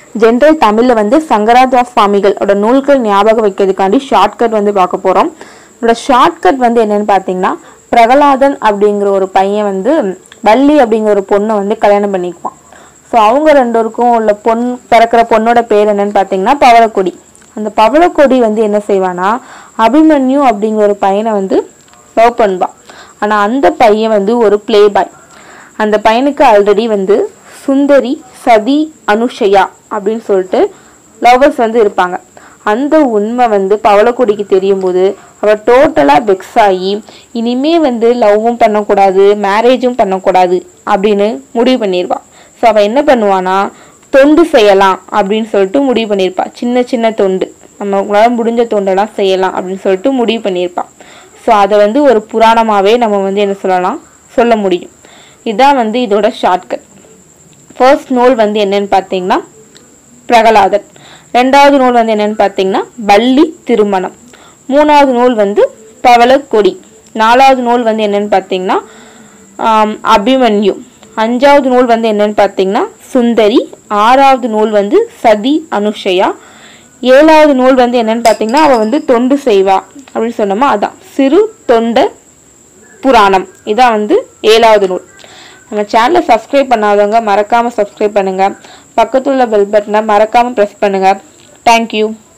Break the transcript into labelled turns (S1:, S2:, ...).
S1: general தமிழில் வந்து சங்கராதாஸ் சுவாமிகளோட நூல்கள் ஞாபகம் வைக்கிறதுக்காண்டி ஷார்ட்கட் வந்து பார்க்க போகிறோம் இதோட ஷார்ட்கட் வந்து என்னன்னு பார்த்தீங்கன்னா பிரகலாதன் அப்படிங்கிற ஒரு பையன் வந்து வள்ளி அப்படிங்கிற ஒரு பொண்ணை வந்து கல்யாணம் பண்ணிக்குவான் ஸோ அவங்க ரெண்டோருக்கும் உள்ள பொன் பிறக்கிற பொண்ணோட பேர் என்னன்னு பார்த்தீங்கன்னா பவளக்கொடி அந்த பவளக்கொடி வந்து என்ன செய்வானா அபிமன்யு அப்படிங்கிற ஒரு பையனை வந்து லவ் பண்ணுவான் ஆனால் அந்த பையன் வந்து ஒரு ப்ளே பாய் அந்த பையனுக்கு ஆல்ரெடி வந்து சுந்தரி சதி அனுஷயா அப்படின்னு சொல்லிட்டு லவ்வர்ஸ் வந்து இருப்பாங்க அந்த உண்மை வந்து பவளக்கொடிக்கு தெரியும் போது அவள் டோட்டலாக வெக்ஸ் ஆகி இனிமே வந்து லவ்வும் பண்ணக்கூடாது மேரேஜும் பண்ணக்கூடாது அப்படின்னு முடிவு பண்ணிடுவாள் ஸோ அவள் என்ன பண்ணுவானா தொண்டு செய்யலாம் அப்படின்னு சொல்லிட்டு முடிவு பண்ணியிருப்பா சின்ன சின்ன தொண்டு நம்மளால முடிஞ்ச தொண்டெல்லாம் செய்யலாம் அப்படின்னு சொல்லிட்டு முடிவு பண்ணியிருப்பான் ஸோ அதை வந்து ஒரு புராணமாகவே நம்ம வந்து என்ன சொல்லலாம் சொல்ல முடியும் இதுதான் வந்து இதோட ஷார்ட்கட் ஃபர்ஸ்ட் நூல் வந்து என்னன்னு பார்த்தீங்கன்னா பிரகலாதன் ரெண்டாவது நூல் வந்து என்னன்னு பார்த்தீங்கன்னா வள்ளி திருமணம் மூணாவது நூல் வந்து பவளக்கொடி நாலாவது நூல் வந்து என்னன்னு பார்த்தீங்கன்னா ஆம், அபிமன்யு அஞ்சாவது நூல் வந்து என்னன்னு பார்த்தீங்கன்னா சுந்தரி ஆறாவது நூல் வந்து சதி அனுஷயா ஏழாவது நூல் வந்து என்னன்னு பார்த்தீங்கன்னா அவள் வந்து தொண்டு செய்வா அப்படின்னு சொன்னோமா அதான் சிறு தொண்ட புராணம் இதான் வந்து ஏழாவது நூல் நம்ம சேனலை சப்ஸ்கிரைப் பண்ணாதவங்க மறக்காமல் சப்ஸ்கிரைப் பண்ணுங்கள் பக்கத்துல உள்ள பெல் பட்டனை மறக்காமல் ப்ரெஸ் பண்ணுங்கள் தேங்க்யூ